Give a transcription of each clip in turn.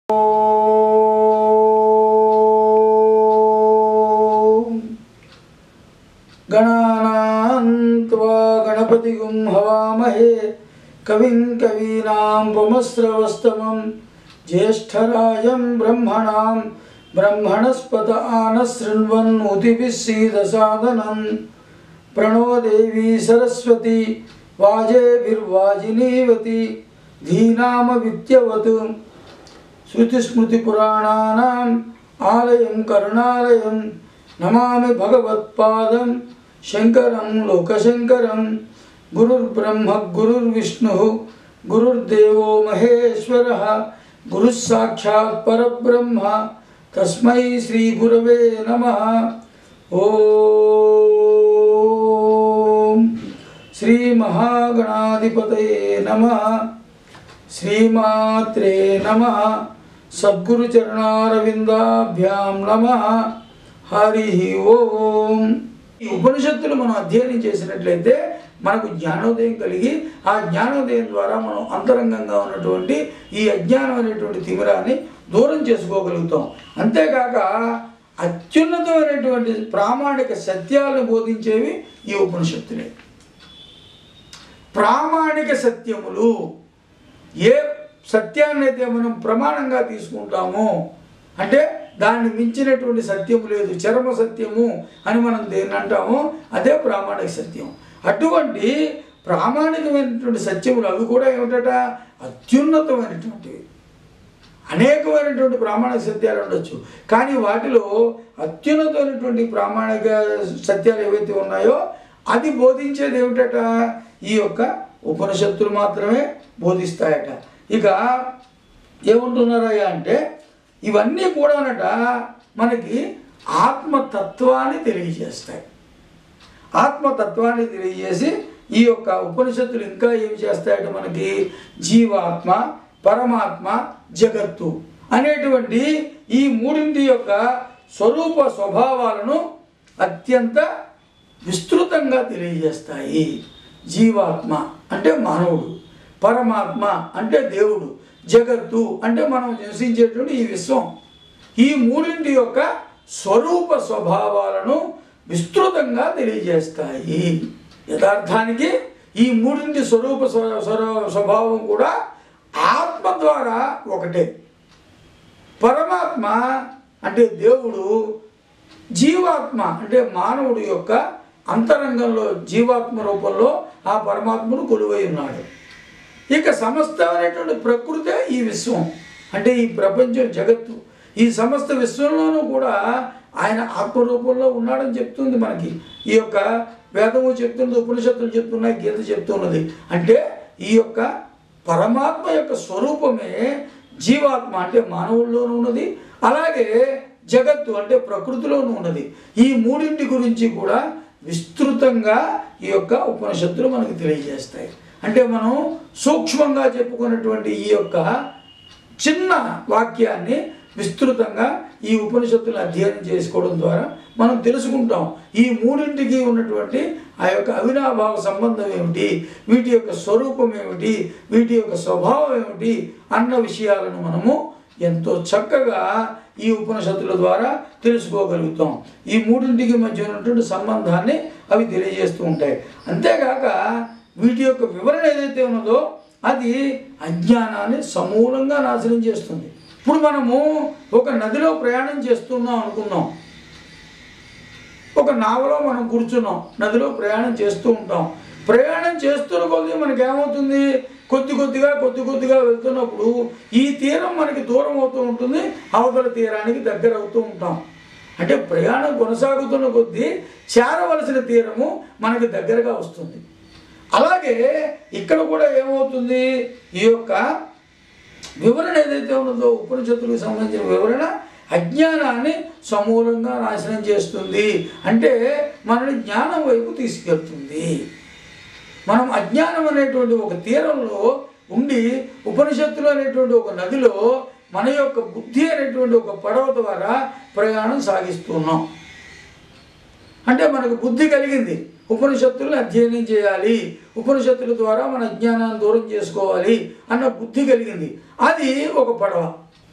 गणानान्त्वा गणपतिगुं हवामहे कविं कवीनां पुमस्रवस्तमं ज्येष्ठराजं ब्रह्मणां ब्रह्मणस्पत आनशृण्वन्मुतिभिः सीदसादनं प्रणो देवी सरस्वती वाजेभिर्वाजिनीवती धीनामविद्यवत् శృతిస్మృతిపురాణానాం ఆలయం కరుణాలయం నమామి భగవత్పాదం శంకరం లోకశంకరం గురుర్బ్రహ్మ గురుర్విష్ణు గురుర్దేవో మహేశ్వర గురుः సాక్షాత్ పరబ్రహ్మ తస్మై శ్రీ గురవే నమ ఓం శ్రీ మహాగణాధిపతయే నమః శ్రీమాత్రే నమ సద్గురు చరణారవిందాభ్యాం నమ హరి ఓం ఈ ఉపనిషత్తులు మనం అధ్యయనం చేసినట్లయితే మనకు జ్ఞానోదయం కలిగి ఆ జ్ఞానోదయం ద్వారా మనం అంతరంగంగా ఉన్నటువంటి ఈ అజ్ఞానం అనేటువంటి తిమిరాన్ని దూరం చేసుకోగలుగుతాం అంతేకాక అత్యున్నతమైనటువంటి ప్రామాణిక సత్యాలను బోధించేవి ఈ ఉపనిషత్తులే ప్రామాణిక సత్యములు ఏ సత్యాన్ని అయితే మనం ప్రమాణంగా తీసుకుంటామో అంటే దాన్ని మించినటువంటి సత్యము లేదు చరమ సత్యము అని మనం దేన్ని అంటామో అదే ప్రామాణిక సత్యం అటువంటి ప్రామాణికమైనటువంటి సత్యములు అవి కూడా ఏమిటట అత్యున్నతమైనటువంటివి అనేకమైనటువంటి ప్రామాణిక సత్యాలు ఉండొచ్చు కానీ వాటిలో అత్యున్నతమైనటువంటి ప్రామాణిక సత్యాలు ఏవైతే ఉన్నాయో అది బోధించేది ఏమిటట ఈ యొక్క ఉపనిషత్తులు మాత్రమే బోధిస్తాయట ఇక ఏముంటున్నారయ్యా అంటే ఇవన్నీ కూడానట మనకి ఆత్మతత్వాన్ని తెలియజేస్తాయి ఆత్మతత్వాన్ని తెలియజేసి ఈ యొక్క ఉపనిషత్తులు ఇంకా ఏం చేస్తాయట మనకి జీవాత్మ పరమాత్మ జగత్తు అనేటువంటి ఈ మూడింటి యొక్క స్వరూప స్వభావాలను అత్యంత విస్తృతంగా తెలియజేస్తాయి జీవాత్మ అంటే మానవుడు పరమాత్మ అంటే దేవుడు జగత్తు అంటే మనం నివసించేటువంటి ఈ విశ్వం ఈ మూడింటి యొక్క స్వరూప స్వభావాలను విస్తృతంగా తెలియజేస్తాయి యథార్థానికి ఈ మూడింటి స్వరూప స్వ- స్వర- స్వభావం కూడా ఆత్మ ద్వారా ఒకటే పరమాత్మ అంటే దేవుడు జీవాత్మ అంటే మానవుడి యొక్క అంతరంగంలో జీవాత్మ రూపంలో ఆ పరమాత్మను కొలువై ఉన్నాడు ఇక సమస్తమైనటువంటి ప్రకృతే ఈ విశ్వం అంటే ఈ ప్రపంచం జగత్తు ఈ సమస్త విశ్వంలోనూ కూడా ఆయన ఆత్మరూపంలో ఉన్నాడని చెప్తుంది మనకి ఈ యొక్క వేదము చెప్తున్నది ఉపనిషత్తులు చెప్తున్నాయి గీత చెప్తున్నది అంటే ఈ యొక్క పరమాత్మ యొక్క స్వరూపమే జీవాత్మ అంటే మానవుల్లోనూ ఉన్నది అలాగే జగత్తు అంటే ప్రకృతిలోనూ ఉన్నది ఈ మూడింటి గురించి కూడా విస్తృతంగా ఈ యొక్క ఉపనిషత్తులు మనకు తెలియజేస్తాయి అంటే మనం సూక్ష్మంగా చెప్పుకున్నటువంటి ఈ యొక్క చిన్న వాక్యాన్ని విస్తృతంగా ఈ ఉపనిషత్తులు అధ్యయనం చేసుకోవడం ద్వారా మనం తెలుసుకుంటాం ఈ మూడింటికి ఉన్నటువంటి ఆ యొక్క అవినాభావ సంబంధం ఏమిటి వీటి యొక్క స్వరూపం ఏమిటి వీటి యొక్క స్వభావం ఏమిటి అన్న విషయాలను మనము ఎంతో చక్కగా ఈ ఉపనిషత్తుల ద్వారా తెలుసుకోగలుగుతాం ఈ మూడింటికి మధ్య ఉన్నటువంటి సంబంధాన్ని అవి తెలియజేస్తూ ఉంటాయి అంతేకాక వీటి యొక్క వివరణ ఏదైతే ఉన్నదో అది అజ్ఞానాన్ని సమూలంగా నాశనం చేస్తుంది ఇప్పుడు మనము ఒక నదిలో ప్రయాణం చేస్తున్నాం అనుకుందాం ఒక నావలో మనం కూర్చున్నాం నదిలో ప్రయాణం చేస్తూ ఉంటాం ప్రయాణం చేస్తున్న కొద్దీ మనకి ఏమవుతుంది కొద్ది కొద్దిగా కొద్ది కొద్దిగా వెళ్తున్నప్పుడు ఈ తీరం మనకి దూరం అవుతూ ఉంటుంది అవతల తీరానికి దగ్గర అవుతూ ఉంటాం అంటే ప్రయాణం కొనసాగుతున్న కొద్దీ చేరవలసిన తీరము మనకి దగ్గరగా వస్తుంది అలాగే ఇక్కడ కూడా ఏమవుతుంది ఈ యొక్క వివరణ ఏదైతే ఉన్నదో ఉపనిషత్తులకు సంబంధించిన వివరణ అజ్ఞానాన్ని సమూలంగా నాశనం చేస్తుంది అంటే మనని జ్ఞానం వైపు తీసుకెళ్తుంది మనం అజ్ఞానం అనేటువంటి ఒక తీరంలో ఉండి ఉపనిషత్తులు అనేటువంటి ఒక నదిలో మన యొక్క బుద్ధి అనేటువంటి ఒక పడవ ద్వారా ప్రయాణం సాగిస్తున్నాం అంటే మనకు బుద్ధి కలిగింది ఉపనిషత్తులను అధ్యయనం చేయాలి ఉపనిషత్తుల ద్వారా మన అజ్ఞానాన్ని దూరం చేసుకోవాలి అన్న బుద్ధి కలిగింది అది ఒక పడవ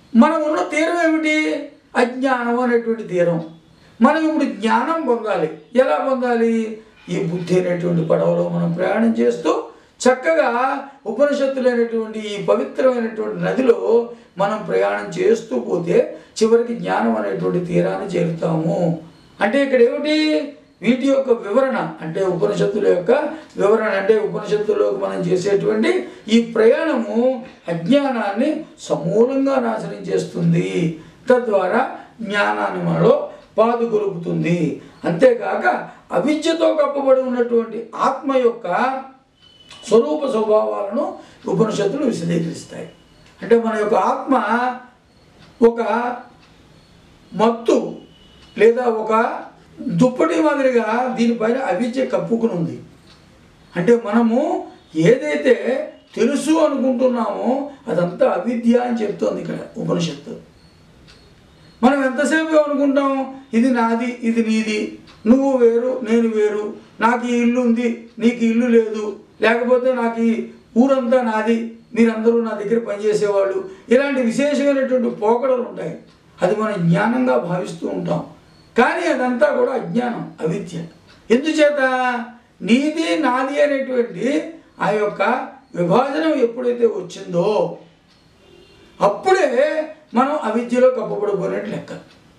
మనం ఉన్న తీరం ఏమిటి అజ్ఞానం అనేటువంటి తీరం మనం ఇప్పుడు జ్ఞానం పొందాలి ఎలా పొందాలి ఈ బుద్ధి అనేటువంటి పడవలో మనం ప్రయాణం చేస్తూ చక్కగా ఉపనిషత్తులైనటువంటి ఈ పవిత్రమైనటువంటి నదిలో మనం ప్రయాణం చేస్తూ పోతే చివరికి జ్ఞానం అనేటువంటి తీరాన్ని చేరుతాము అంటే ఇక్కడ ఏమిటి వీటి యొక్క వివరణ అంటే ఉపనిషత్తుల యొక్క వివరణ అంటే ఉపనిషత్తుల్లోకి మనం చేసేటువంటి ఈ ప్రయాణము అజ్ఞానాన్ని సమూలంగా నాశనం చేస్తుంది తద్వారా జ్ఞానాన్ని మనలో పాదుకొలుపుతుంది అంతేకాక అవిద్యతో కప్పబడి ఉన్నటువంటి ఆత్మ యొక్క స్వరూప స్వభావాలను ఉపనిషత్తులు విశదీకరిస్తాయి అంటే మన యొక్క ఆత్మ ఒక మత్తు లేదా ఒక దుప్పటి మాదిరిగా దీనిపైన అవిద్య కప్పుకుని ఉంది అంటే మనము ఏదైతే తెలుసు అనుకుంటున్నామో అదంతా అవిద్య అని చెప్తోంది ఇక్కడ ఉపనిషత్తు మనం ఎంతసేపు అనుకుంటాం ఇది నాది ఇది నీది నువ్వు వేరు నేను వేరు నాకు ఈ ఇల్లు ఉంది నీకు ఈ ఇల్లు లేదు లేకపోతే నాకు ఈ ఊరంతా నాది మీరందరూ నా దగ్గర పనిచేసేవాళ్ళు ఇలాంటి విశేషమైనటువంటి పోకడలు ఉంటాయి అది మనం జ్ఞానంగా భావిస్తూ ఉంటాం కానీ అదంతా కూడా అజ్ఞానం అవిద్య ఎందుచేత నీది నాది అనేటువంటి ఆ యొక్క విభాజనం ఎప్పుడైతే వచ్చిందో అప్పుడే మనం అవిద్యలో కప్పబడిపోయినట్టు లెక్క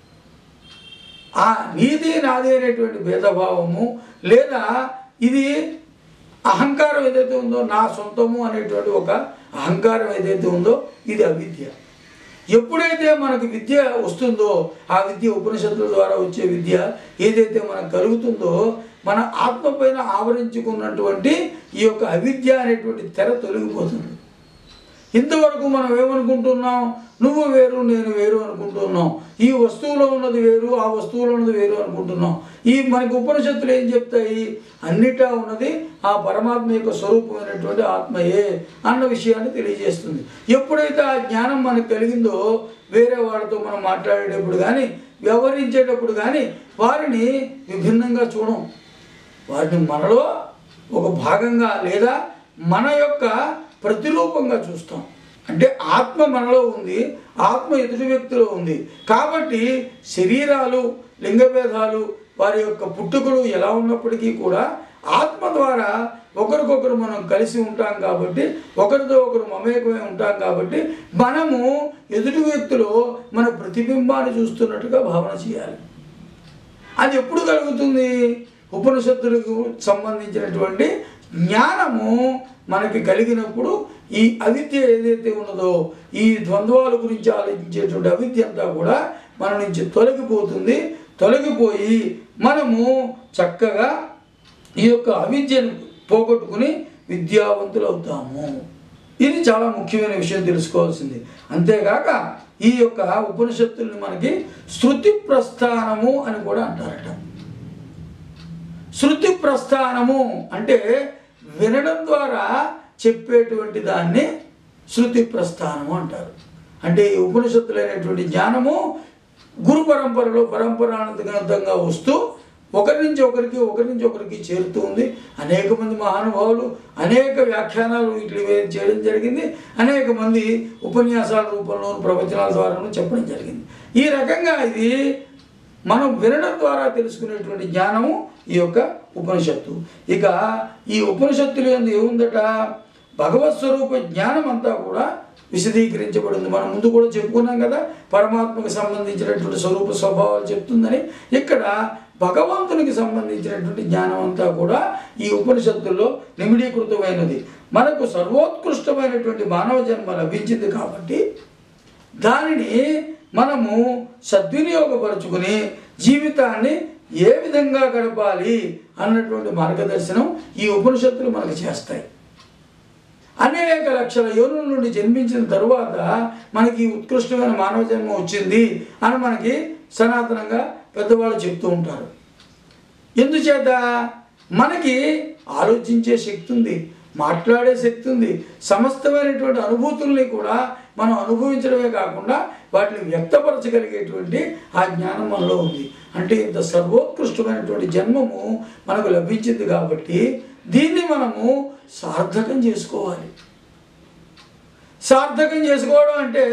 ఆ నీది నాది అనేటువంటి భేదభావము లేదా ఇది అహంకారం ఏదైతే ఉందో నా సొంతము అనేటువంటి ఒక అహంకారం ఏదైతే ఉందో ఇది అవిద్య ఎప్పుడైతే మనకు విద్య వస్తుందో ఆ విద్య ఉపనిషత్తుల ద్వారా వచ్చే విద్య ఏదైతే మనకు కలుగుతుందో మన ఆత్మ పైన ఆవరించుకున్నటువంటి ఈ యొక్క అవిద్య అనేటువంటి తెర తొలగిపోతుంది ఇంతవరకు మనం ఏమనుకుంటున్నాం నువ్వు వేరు నేను వేరు అనుకుంటున్నాం ఈ వస్తువులో ఉన్నది వేరు ఆ వస్తువులో ఉన్నది వేరు అనుకుంటున్నాం ఈ మనకు ఉపనిషత్తులు ఏం చెప్తాయి అన్నిటా ఉన్నది ఆ పరమాత్మ యొక్క స్వరూపమైనటువంటి ఆత్మయే అన్న విషయాన్ని తెలియజేస్తుంది ఎప్పుడైతే ఆ జ్ఞానం మనకు కలిగిందో వేరే వాళ్ళతో మనం మాట్లాడేటప్పుడు కానీ వ్యవహరించేటప్పుడు కానీ వారిని విభిన్నంగా చూడం వారిని మనలో ఒక భాగంగా లేదా మన యొక్క ప్రతిరూపంగా చూస్తాం అంటే ఆత్మ మనలో ఉంది ఆత్మ ఎదుటి వ్యక్తిలో ఉంది కాబట్టి శరీరాలు లింగభేదాలు వారి యొక్క పుట్టుకలు ఎలా ఉన్నప్పటికీ కూడా ఆత్మ ద్వారా ఒకరికొకరు మనం కలిసి ఉంటాం కాబట్టి ఒకరితో ఒకరు మమేకమై ఉంటాం కాబట్టి మనము ఎదుటి వ్యక్తిలో మన ప్రతిబింబాన్ని చూస్తున్నట్టుగా భావన చేయాలి అది ఎప్పుడు కలుగుతుంది ఉపనిషత్తులకు సంబంధించినటువంటి జ్ఞానము మనకి కలిగినప్పుడు ఈ అవిద్య ఏదైతే ఉన్నదో ఈ ద్వంద్వాల గురించి ఆలోచించేటువంటి అవిద్య అంతా కూడా మన నుంచి తొలగిపోతుంది తొలగిపోయి మనము చక్కగా ఈ యొక్క అవిద్యను పోగొట్టుకుని విద్యావంతులు అవుతాము ఇది చాలా ముఖ్యమైన విషయం తెలుసుకోవాల్సింది అంతేగాక ఈ యొక్క ఉపనిషత్తుల్ని మనకి శృతి ప్రస్థానము అని కూడా అంటారట శృతి ప్రస్థానము అంటే వినడం ద్వారా చెప్పేటువంటి దాన్ని శృతి ప్రస్థానము అంటారు అంటే ఈ ఉపనిషత్తులైనటువంటి జ్ఞానము గురు పరంపరలో పరంపరానంతంగా వస్తూ ఒకరి నుంచి ఒకరికి ఒకరి నుంచి ఒకరికి చేరుతూ ఉంది అనేక మంది మహానుభావులు అనేక వ్యాఖ్యానాలు వీటిని వే- చేయడం జరిగింది అనేక మంది ఉపన్యాసాల రూపంలో ప్రవచనాల ద్వారాను చెప్పడం జరిగింది ఈ రకంగా ఇది మనం వినడం ద్వారా తెలుసుకునేటువంటి జ్ఞానము ఈ యొక్క ఉపనిషత్తు ఇక ఈ ఉపనిషత్తులు ఎందు ఏముందట భగవత్ స్వరూప జ్ఞానం అంతా కూడా విశదీకరించబడింది మనం ముందు కూడా చెప్పుకున్నాం కదా పరమాత్మకు సంబంధించినటువంటి స్వరూప స్వభావాలు చెప్తుందని ఇక్కడ భగవంతునికి సంబంధించినటువంటి జ్ఞానం అంతా కూడా ఈ ఉపనిషత్తుల్లో నిమిడీకృతమైనది మనకు సర్వోత్కృష్టమైనటువంటి మానవ జన్మ లభించింది కాబట్టి దానిని మనము సద్వినియోగపరుచుకుని జీవితాన్ని ఏ విధంగా గడపాలి అన్నటువంటి మార్గదర్శనం ఈ ఉపనిషత్తులు మనకు చేస్తాయి అనేక లక్షల యోనుల నుండి జన్మించిన తరువాత మనకి ఈ ఉత్కృష్టమైన మానవ జన్మ వచ్చింది అని మనకి సనాతనంగా పెద్దవాళ్ళు చెప్తూ ఉంటారు ఎందుచేత మనకి ఆలోచించే శక్తి ఉంది మాట్లాడే శక్తి ఉంది సమస్తమైనటువంటి అనుభూతుల్ని కూడా మనం అనుభవించడమే కాకుండా వాటిని వ్యక్తపరచగలిగేటువంటి ఆ జ్ఞానం మనలో ఉంది అంటే ఇంత సర్వోత్కృష్టమైనటువంటి జన్మము మనకు లభించింది కాబట్టి దీన్ని మనము సార్థకం చేసుకోవాలి సార్థకం చేసుకోవడం అంటే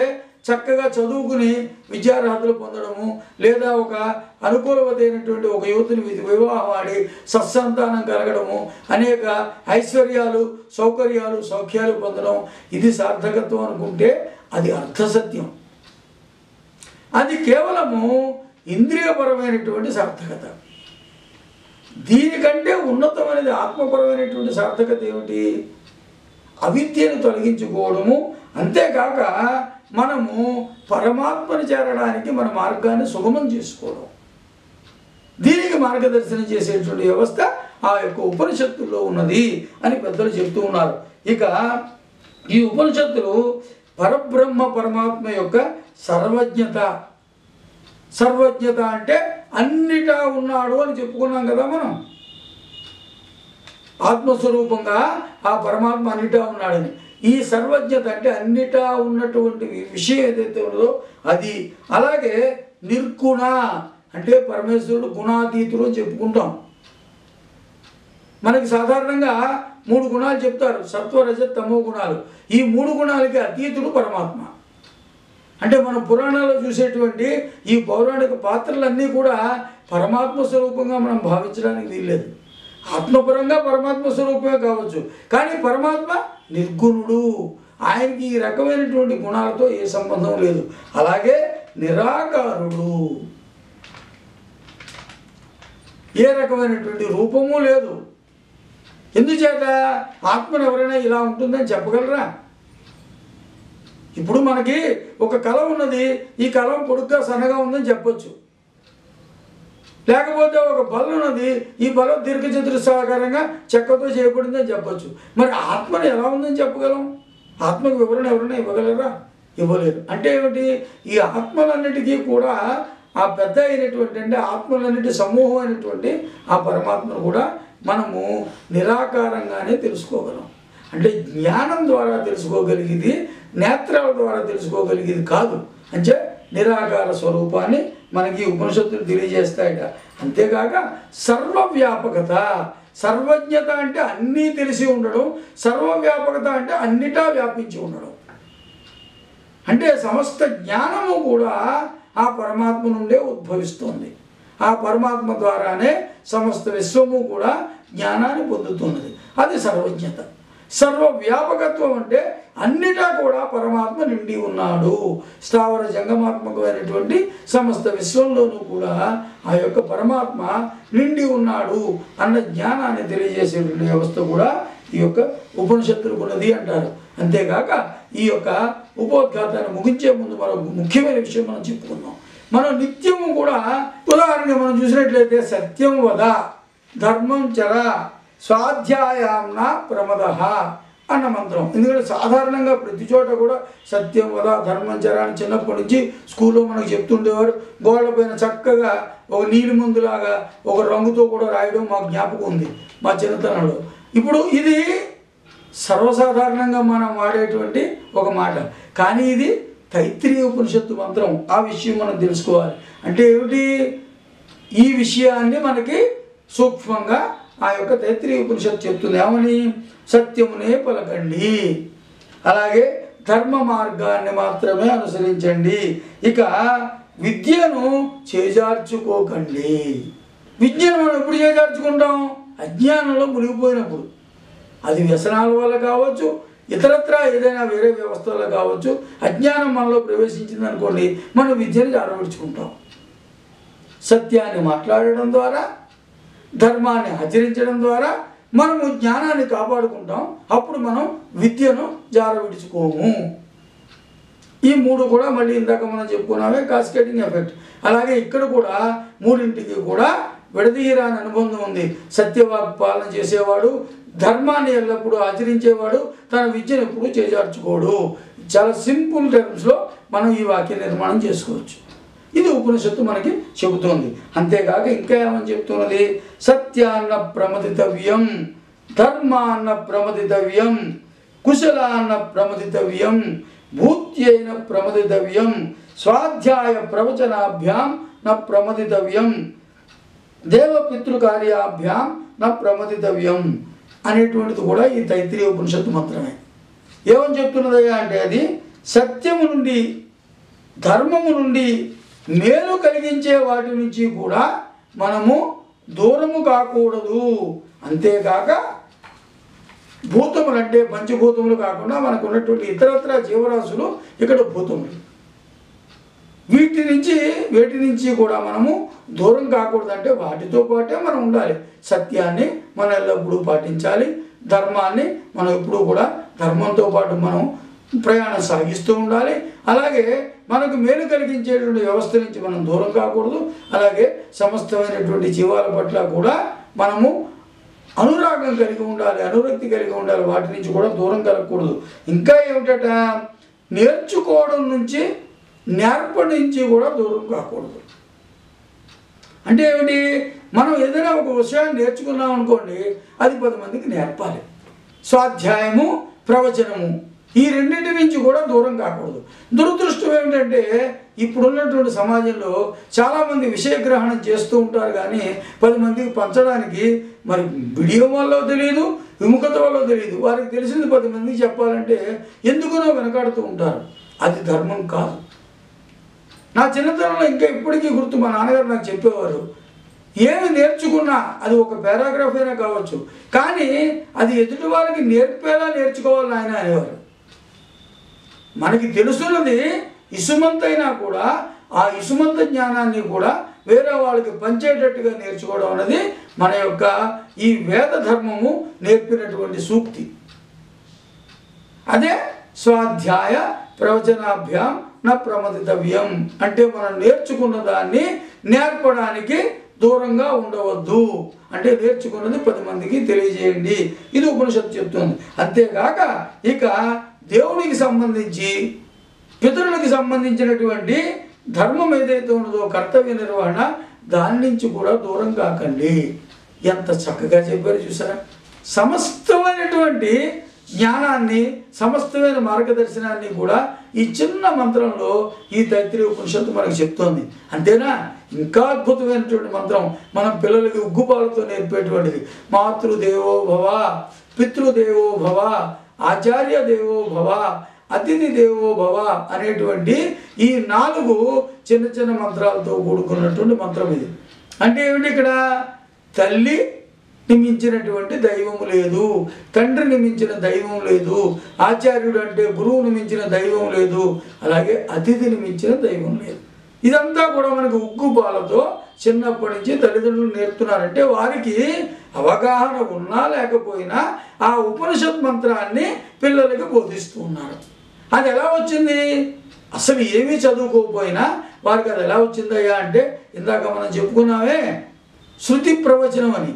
చక్కగా చదువుకుని విద్యార్హతలు పొందడము లేదా ఒక అనుకూలవతైనటువంటి ఒక యువతిని వి- వివాహం ఆడి సత్సంతానం కలగడము అనేక ఐశ్వర్యాలు సౌకర్యాలు సౌఖ్యాలు పొందడం ఇది సార్థకత్వం అనుకుంటే అది అర్థసత్యం అది కేవలము ఇంద్రియపరమైనటువంటి సార్థకత దీనికంటే ఉన్నతమైనది ఆత్మపరమైనటువంటి సార్థకత ఏమిటి అవిద్యను తొలగించుకోవడము అంతేకాక మనము పరమాత్మను చేరడానికి మన మార్గాన్ని సుగమం చేసుకోవడం దీనికి మార్గదర్శనం చేసేటువంటి వ్యవస్థ ఆ యొక్క ఉపనిషత్తుల్లో ఉన్నది అని పెద్దలు చెప్తూ ఉన్నారు ఇక ఈ ఉపనిషత్తులు పరబ్రహ్మ పరమాత్మ యొక్క సర్వజ్ఞత సర్వజ్ఞత అంటే అన్నిటా ఉన్నాడు అని చెప్పుకున్నాం కదా మనం ఆత్మస్వరూపంగా ఆ పరమాత్మ అన్నిటా ఉన్నాడని ఈ సర్వజ్ఞత అంటే అన్నిటా ఉన్నటువంటి విషయం ఏదైతే ఉన్నదో అది అలాగే నిర్గుణ అంటే పరమేశ్వరుడు గుణాతీతుడు అని చెప్పుకుంటాం మనకి సాధారణంగా మూడు గుణాలు చెప్తారు సత్వ రజ తమో గుణాలు ఈ మూడు గుణాలకి అతీతుడు పరమాత్మ అంటే మనం పురాణాల్లో చూసేటువంటి ఈ పౌరాణిక పాత్రలన్నీ కూడా పరమాత్మ స్వరూపంగా మనం భావించడానికి వీల్లేదు ఆత్మపరంగా పరమాత్మ స్వరూపమే కావచ్చు కానీ పరమాత్మ నిర్గుణుడు ఆయనకి ఈ రకమైనటువంటి గుణాలతో ఏ సంబంధం లేదు అలాగే నిరాకారుడు ఏ రకమైనటువంటి రూపము లేదు ఎందుచేత ఆత్మను ఎవరైనా ఇలా ఉంటుందని చెప్పగలరా ఇప్పుడు మనకి ఒక కళ ఉన్నది ఈ కళ పొడుగ్గా సన్నగా ఉందని చెప్పొచ్చు లేకపోతే ఒక బల్ల ఉన్నది ఈ బలం దీర్ఘచతురస్రాకారంగా చెక్కతో చేయబడిందని చెప్పొచ్చు మరి ఆత్మను ఎలా ఉందని చెప్పగలం ఆత్మకు వివరణ ఎవరైనా ఇవ్వగలరా ఇవ్వలేరు అంటే ఏమిటి ఈ ఆత్మలన్నిటికీ కూడా ఆ పెద్ద అయినటువంటి అంటే ఆత్మలన్నిటి సమూహం అయినటువంటి ఆ పరమాత్మను కూడా మనము నిరాకారంగానే తెలుసుకోగలం అంటే జ్ఞానం ద్వారా తెలుసుకోగలిగేది నేత్రాల ద్వారా తెలుసుకోగలిగేది కాదు అంటే నిరాకార స్వరూపాన్ని మనకి ఉపనిషత్తులు తెలియజేస్తాయట అంతేకాక సర్వవ్యాపకత సర్వజ్ఞత అంటే అన్నీ తెలిసి ఉండడం సర్వవ్యాపకత అంటే అన్నిటా వ్యాపించి ఉండడం అంటే సమస్త జ్ఞానము కూడా ఆ పరమాత్మ నుండే ఉద్భవిస్తుంది ఆ పరమాత్మ ద్వారానే సమస్త విశ్వము కూడా జ్ఞానాన్ని పొందుతున్నది అది సర్వజ్ఞత సర్వవ్యాపకత్వం అంటే అన్నిటా కూడా పరమాత్మ నిండి ఉన్నాడు స్థావర జంగమాత్మకమైనటువంటి సమస్త విశ్వంలోనూ కూడా ఆ యొక్క పరమాత్మ నిండి ఉన్నాడు అన్న జ్ఞానాన్ని తెలియజేసేటువంటి వ్యవస్థ కూడా ఈ యొక్క ఉపనిషత్తులకు ఉన్నది అంటారు అంతేకాక ఈ యొక్క ఉపోద్ఘాతాన్ని ముగించే ముందు మరో ముఖ్యమైన విషయం మనం చెప్పుకుందాం మనం నిత్యము కూడా ఉదాహరణగా మనం చూసినట్లయితే సత్యం వద ధర్మం చర స్వాధ్యాయాన్న ప్రమద అన్న మంత్రం ఎందుకంటే సాధారణంగా ప్రతి చోట కూడా సత్యం వద ధర్మం చర అని చిన్నప్పటి నుంచి స్కూల్లో మనకు చెప్తుండేవారు గోడలపైన చక్కగా ఒక నీలి మందులాగా ఒక రంగుతో కూడా రాయడం మాకు జ్ఞాపకం ఉంది మా చిన్నతనంలో ఇప్పుడు ఇది సర్వసాధారణంగా మనం వాడేటువంటి ఒక మాట కానీ ఇది తైత్రీయ ఉపనిషత్తు మంత్రం ఆ విషయం మనం తెలుసుకోవాలి అంటే ఏమిటి ఈ విషయాన్ని మనకి సూక్ష్మంగా ఆ యొక్క తైత్రీయ ఉపనిషత్తు చెప్తుంది ఏమని సత్యమునే పలకండి అలాగే ధర్మ మార్గాన్ని మాత్రమే అనుసరించండి ఇక విద్యను చేజార్చుకోకండి విద్యను మనం ఎప్పుడు చేజార్చుకుంటాం అజ్ఞానంలో మునిగిపోయినప్పుడు అది వ్యసనాల వల్ల కావచ్చు ఇతరత్రా ఏదైనా వేరే వ్యవస్థ వల్ల కావచ్చు అజ్ఞానం మనలో ప్రవేశించింది అనుకోండి మనం విద్యను జారవిడుచుకుంటాం సత్యాన్ని మాట్లాడడం ద్వారా ధర్మాన్ని ఆచరించడం ద్వారా మనము జ్ఞానాన్ని కాపాడుకుంటాం అప్పుడు మనం విద్యను జారవిడుచుకోము ఈ మూడు కూడా మళ్ళీ ఇందాక మనం చెప్పుకున్నామే కాస్కేటింగ్ ఎఫెక్ట్ అలాగే ఇక్కడ కూడా మూడింటికి కూడా విడదీయరాని అనుబంధం ఉంది సత్యవాక్ పాలన చేసేవాడు ధర్మాన్ని ఎల్లప్పుడూ ఆచరించేవాడు తన విద్యను ఎప్పుడూ చేజార్చుకోడు చాలా సింపుల్ టర్మ్స్లో మనం ఈ వాక్య నిర్మాణం చేసుకోవచ్చు ఇది ఉపనిషత్తు మనకి చెబుతోంది అంతేకాక ఇంకా ఏమని చెప్తున్నది సత్యాన్న ప్రమదితవ్యం ధర్మాన్న ప్రమదితవ్యం కుశలాన్న ప్రమదితవ్యం భూత్యైన ప్రమదితవ్యం స్వాధ్యాయ ప్రవచనాభ్యాం న ప్రమదితవ్యం దేవపితృకార్యాభ్యాం న ప్రమదితవ్యం అనేటువంటిది కూడా ఈ తైత్రీయ ఉపనిషత్తు మంత్రమే ఏమని చెప్తున్నదయ్యా అంటే అది సత్యము నుండి ధర్మము నుండి మేలు కలిగించే వాటి నుంచి కూడా మనము దూరము కాకూడదు అంతేకాక భూతములు అంటే పంచభూతములు కాకుండా మనకు ఉన్నటువంటి ఇతరత్ర జీవరాశులు ఇక్కడ భూతములు వీటి నుంచి వేటి నుంచి కూడా మనము దూరం కాకూడదంటే వాటితో పాటే మనం ఉండాలి సత్యాన్ని మనం ఎల్లప్పుడూ పాటించాలి ధర్మాన్ని మనం ఎప్పుడూ కూడా ధర్మంతో పాటు మనం ప్రయాణం సాగిస్తూ ఉండాలి అలాగే మనకు మేలు కలిగించేటువంటి వ్యవస్థ నుంచి మనం దూరం కాకూడదు అలాగే సమస్తమైనటువంటి జీవాల పట్ల కూడా మనము అనురాగం కలిగి ఉండాలి అనురక్తి కలిగి ఉండాలి వాటి నుంచి కూడా దూరం కలగకూడదు ఇంకా ఏమిటట నేర్చుకోవడం నుంచి నేర్పడి నుంచి కూడా దూరం కాకూడదు అంటే ఏమిటి మనం ఏదైనా ఒక విషయాన్ని నేర్చుకున్నాం అనుకోండి అది పది మందికి నేర్పాలి స్వాధ్యాయము ప్రవచనము ఈ రెండింటి నుంచి కూడా దూరం కాకూడదు దురదృష్టం ఏమిటంటే ఇప్పుడున్నటువంటి సమాజంలో చాలామంది విషయగ్రహణం చేస్తూ ఉంటారు కానీ పది మందికి పంచడానికి మరి వీడియో వల్ల తెలియదు విముఖత వల్ల తెలియదు వారికి తెలిసింది పది మందికి చెప్పాలంటే ఎందుకునో వెనకాడుతూ ఉంటారు అది ధర్మం కాదు నా చిన్నతనంలో ఇంకా ఇప్పటికీ గుర్తు మా నాన్నగారు నాకు చెప్పేవారు ఏమి నేర్చుకున్నా అది ఒక పారాగ్రాఫ్ అయినా కావచ్చు కానీ అది ఎదుటి వాళ్ళకి నేర్పేలా నేర్చుకోవాలి ఆయన అనేవారు మనకి తెలుసున్నది ఇసుమంతైనా కూడా ఆ ఇసుమంత జ్ఞానాన్ని కూడా వేరే వాళ్ళకి పంచేటట్టుగా నేర్చుకోవడం అనేది మన యొక్క ఈ వేద ధర్మము నేర్పినటువంటి సూక్తి అదే స్వాధ్యాయ ప్రవచనాభ్యాం న ప్రమదితవ్యం అంటే మనం నేర్చుకున్న దాన్ని నేర్పడానికి దూరంగా ఉండవద్దు అంటే నేర్చుకున్నది పది మందికి తెలియజేయండి ఇది ఉపనిషత్తు చెప్తుంది అంతేకాక ఇక దేవునికి సంబంధించి పితరులకు సంబంధించినటువంటి ధర్మం ఏదైతే ఉన్నదో కర్తవ్య నిర్వహణ దాని నుంచి కూడా దూరం కాకండి ఎంత చక్కగా చెప్పారు చూసారా సమస్తమైనటువంటి జ్ఞానాన్ని సమస్తమైన మార్గదర్శనాన్ని కూడా ఈ చిన్న మంత్రంలో ఈ తైత్రి ఉపనిషత్తు మనకు చెప్తోంది అంతేనా ఇంకా అద్భుతమైనటువంటి మంత్రం మనం పిల్లలకి ఉగ్గుపాలతో నేర్పేటువంటిది మాతృదేవో భవ పితృదేవో భవ ఆచార్య దేవో భవ అతిథి దేవో భవ అనేటువంటి ఈ నాలుగు చిన్న చిన్న మంత్రాలతో కూడుకున్నటువంటి మంత్రం ఇది అంటే ఏమిటి ఇక్కడ తల్లి నిమించినటువంటి దైవం లేదు తండ్రిని మించిన దైవం లేదు ఆచార్యుడు అంటే గురువుని మించిన దైవం లేదు అలాగే అతిథిని మించిన దైవం లేదు ఇదంతా కూడా మనకు ఉగ్గు పాలతో చిన్నప్పటి నుంచి తల్లిదండ్రులు నేర్పుతున్నారంటే వారికి అవగాహన ఉన్నా లేకపోయినా ఆ ఉపనిషత్ మంత్రాన్ని పిల్లలకి బోధిస్తూ ఉన్నారు అది ఎలా వచ్చింది అసలు ఏమీ చదువుకోకపోయినా వారికి అది ఎలా వచ్చిందయ్యా అంటే ఇందాక మనం చెప్పుకున్నామే శృతి ప్రవచనం అని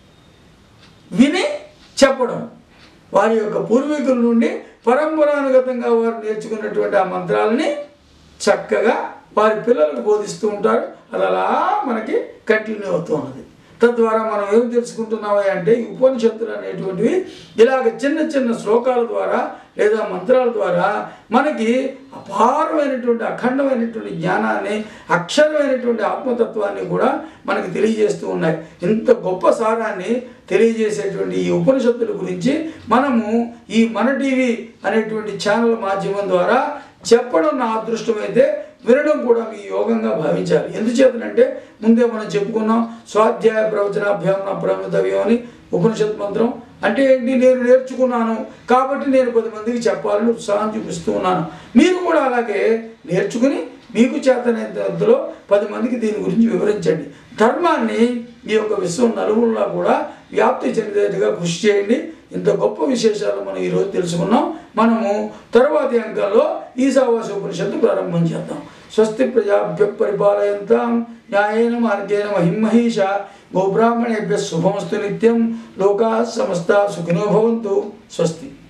విని చెప్పడం వారి యొక్క పూర్వీకుల నుండి పరంపరానుగతంగా వారు నేర్చుకున్నటువంటి ఆ మంత్రాలని చక్కగా వారి పిల్లలకు బోధిస్తూ ఉంటారు అది అలా మనకి కంటిన్యూ అవుతూ ఉన్నది తద్వారా మనం ఏం తెలుసుకుంటున్నామా అంటే ఈ ఉపనిషత్తులు అనేటువంటివి ఇలాగ చిన్న చిన్న శ్లోకాల ద్వారా లేదా మంత్రాల ద్వారా మనకి అపారమైనటువంటి అఖండమైనటువంటి జ్ఞానాన్ని అక్షరమైనటువంటి ఆత్మతత్వాన్ని కూడా మనకి తెలియజేస్తూ ఉన్నాయి ఇంత గొప్ప సారాన్ని తెలియజేసేటువంటి ఈ ఉపనిషత్తుల గురించి మనము ఈ మన టీవీ అనేటువంటి ఛానల్ మాధ్యమం ద్వారా చెప్పడం నా అదృష్టమైతే వినడం కూడా మీ యోగంగా భావించాలి ఎందుచేతనంటే ముందే మనం చెప్పుకున్నాం స్వాధ్యాయ ప్రవచనాభ్యాం నా ప్రమితవ్యం అని ఉపనిషత్ మంత్రం అంటే ఏంటి నేను నేర్చుకున్నాను కాబట్టి నేను పది మందికి చెప్పాలని ఉత్సాహం చూపిస్తూ ఉన్నాను మీరు కూడా అలాగే నేర్చుకుని మీకు చేతనైనంతలో పది మందికి దీని గురించి వివరించండి ధర్మాన్ని ఈ యొక్క విశ్వం నలుగురులా కూడా వ్యాప్తి చెందేట్టుగా కృషి చేయండి ఇంత గొప్ప విశేషాలు మనం ఈరోజు తెలుసుకున్నాం మనము తర్వాతి అంకాల్లో ఈశావాస ఉపనిషత్తు ప్రారంభం చేద్దాం స్వస్తి ప్రజాభ్య పరిపాలయంతాం న్యాయేన మార్గేణ మహిమహీష గోబ్రాహ్మణేభ్య శుభమస్తు నిత్యం లోకా సమస్త సుఖినో భవంతు స్వస్తి